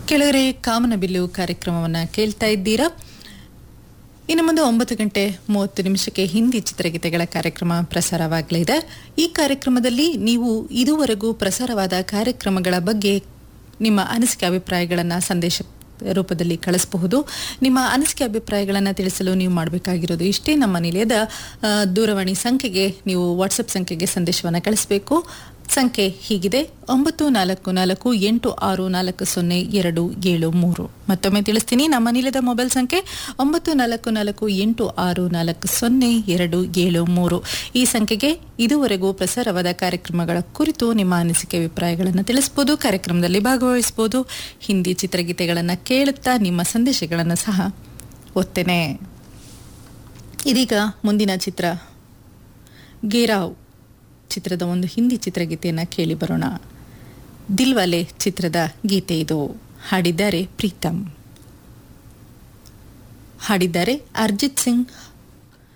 ಕೆಳಗರೆ ಕಾಮನಬಿಲ್ಲು ಕಾರ್ಯಕ್ರಮವನ್ನು ಕೇಳ್ತಾ ಇದ್ದೀರಾ ಇನ್ನು ಮುಂದೆ ಒಂಬತ್ತು ಗಂಟೆ ಮೂವತ್ತು ನಿಮಿಷಕ್ಕೆ ಹಿಂದಿ ಚಿತ್ರಗೀತೆಗಳ ಕಾರ್ಯಕ್ರಮ ಪ್ರಸಾರವಾಗಲಿದೆ ಈ ಕಾರ್ಯಕ್ರಮದಲ್ಲಿ ನೀವು ಇದುವರೆಗೂ ಪ್ರಸಾರವಾದ ಕಾರ್ಯಕ್ರಮಗಳ ಬಗ್ಗೆ ನಿಮ್ಮ ಅನಿಸಿಕೆ ಅಭಿಪ್ರಾಯಗಳನ್ನು ಸಂದೇಶ ರೂಪದಲ್ಲಿ ಕಳಿಸಬಹುದು ನಿಮ್ಮ ಅನಿಸಿಕೆ ಅಭಿಪ್ರಾಯಗಳನ್ನು ತಿಳಿಸಲು ನೀವು ಮಾಡಬೇಕಾಗಿರೋದು ಇಷ್ಟೇ ನಮ್ಮ ನಿಲಯದ ಆ, ದೂರವಾಣಿ ಸಂಖ್ಯೆಗೆ ನೀವು ವಾಟ್ಸಪ್ ಸಂಖ್ಯೆಗೆ ಸಂದೇಶವನ್ನು ಕಳಿಸಬೇಕು ಸಂಖ್ಯೆ ಹೀಗಿದೆ ಒಂಬತ್ತು ನಾಲ್ಕು ನಾಲ್ಕು ಎಂಟು ಆರು ನಾಲ್ಕು ಸೊನ್ನೆ ಎರಡು ಏಳು ಮೂರು ಮತ್ತೊಮ್ಮೆ ತಿಳಿಸ್ತೀನಿ ನಮ್ಮ ನಿಲಯದ ಮೊಬೈಲ್ ಸಂಖ್ಯೆ ಒಂಬತ್ತು ನಾಲ್ಕು ನಾಲ್ಕು ಎಂಟು ಆರು ನಾಲ್ಕು ಸೊನ್ನೆ ಎರಡು ಏಳು ಮೂರು ಈ ಸಂಖ್ಯೆಗೆ ಇದುವರೆಗೂ ಪ್ರಸಾರವಾದ ಕಾರ್ಯಕ್ರಮಗಳ ಕುರಿತು ನಿಮ್ಮ ಅನಿಸಿಕೆ ಅಭಿಪ್ರಾಯಗಳನ್ನು ತಿಳಿಸಬಹುದು ಕಾರ್ಯಕ್ರಮದಲ್ಲಿ ಭಾಗವಹಿಸಬಹುದು ಹಿಂದಿ ಚಿತ್ರಗೀತೆಗಳನ್ನು ಕೇಳುತ್ತಾ ನಿಮ್ಮ ಸಂದೇಶಗಳನ್ನು ಸಹ ಒತ್ತೇನೆ ಇದೀಗ ಮುಂದಿನ ಚಿತ್ರ ಗೇರಾವ್ ಚಿತ್ರದ ಒಂದು ಹಿಂದಿ ಚಿತ್ರಗೀತೆಯನ್ನು ಕೇಳಿ ಬರೋಣ ದಿಲ್ವಾಲೆ ಚಿತ್ರದ ಗೀತೆ ಇದು ಹಾಡಿದ್ದಾರೆ ಪ್ರೀತಮ್ ಹಾಡಿದ್ದಾರೆ ಅರ್ಜಿತ್ ಸಿಂಗ್